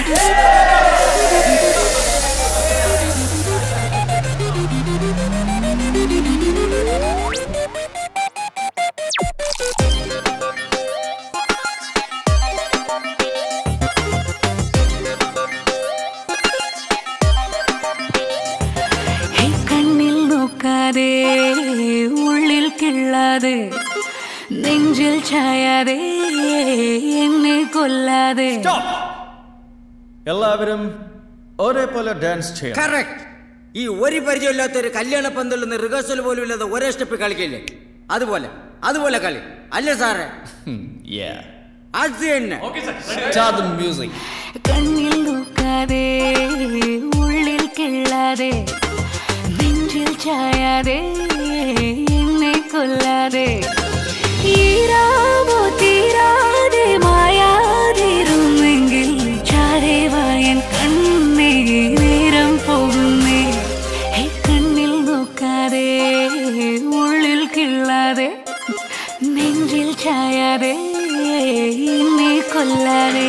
ഹേ, കണ്ണിൽ നോക്കാതെ ഉള്ളിൽ കിള്ളാതെ നെഞ്ചിൽ ചായാതെ എന്നെ കൊല്ലാതെ എല്ലാവരും ഒരേപോലെ ഡാൻസ് ചെയ്യാം കറക്റ്റ് ഈ ഒരു പരിചയമില്ലാത്ത ഒരു കല്യാണ പന്തലിൽ നിന്ന് റിഹേഴ്സൽ പോലും ഇല്ലാതെ ഒരേ സ്റ്റെപ്പ് കളിക്കില്ലേ അതുപോലെ അതുപോലെ കളി അല്ലേ സാറേ Yeah. അത് തന്നെ Start the music. കണ്ണിൽ നോക്കാതെ ഉള്ളിൽ കിള്ളാതെ നെഞ്ചിൽ ചായാതെ എന്നെ കൊല്ലാതെ ഈരാവോ തീരാതെ മായാതിരുന്നെങ്കിൽ ചാരേവായൻ കണ്ണേ നേരം പോകുന്നേ ഹേ, കണ്ണിൽ നോക്കാതെ ഉള്ളിൽ കിള്ളാതെ നെഞ്ചിൽ ചായാതെ എന്നെ കൊല്ലാതെ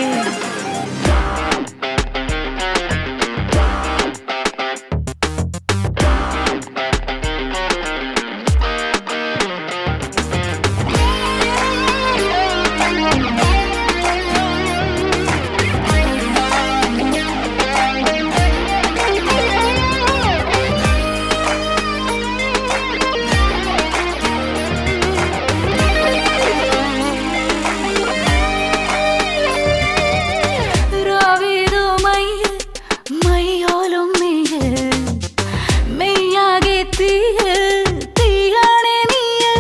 രാവിതു മയിൽ മയ്യോലും നീയ് മെയ്യാകെ തീയ് തീയാണെ നീയ്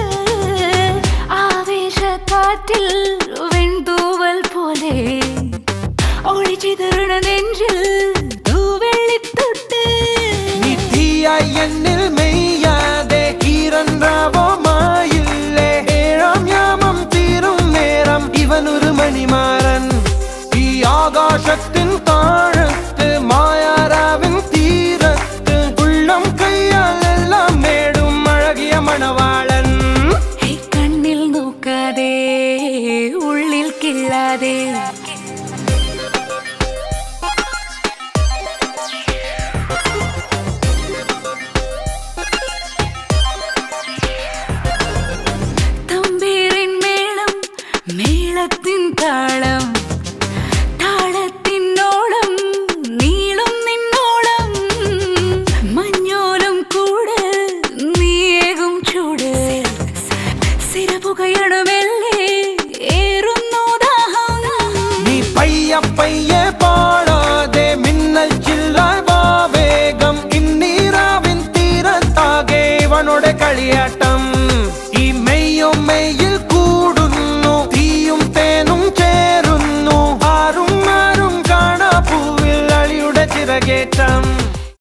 ആവേശക്കാറ്റിൽ വെൺതൂവൽ പോലെ ഒളിച്ചിതറുന്ന നെഞ്ചിൽ തൂവെള്ളിത്തൊട്ട് നീ തീയായി എന്നിൽ മെയ്യാതെ ഈരൻറാവോ മായില്ലേ ഏഴാം യാമം തീരും നേരം ഇവനൊരു മണിമാരൻ ഈ ആകാശത്തിൻ താഴത്ത് മായാരാവിൻ തീരത്ത് ഉള്ളം കയ്യാൽ എല്ലാം നേടും അഴകിയ മണവാളൻ ഹേ, കണ്ണിൽ നോക്കാതെ ഉള്ളിൽ കിള്ളാതെ തമ്പീരിൻ മേളം മേളത്തിൻ താളം താളത്തിനോളം നീളും നിന്നോളം മഞ്ഞോലും കൂട് നീയേകും ചൂട് സിരപുകയണമല്ലേ ഏറുന്നു ദാഹം നീ പയ്യ പയ്യെ പാടാതെ മിന്നൽ ചില്ലായി വാ വേഗം ഇന്നീരാവിൻ തീരത്താകെ ഇവനോട് കളിയാട്ട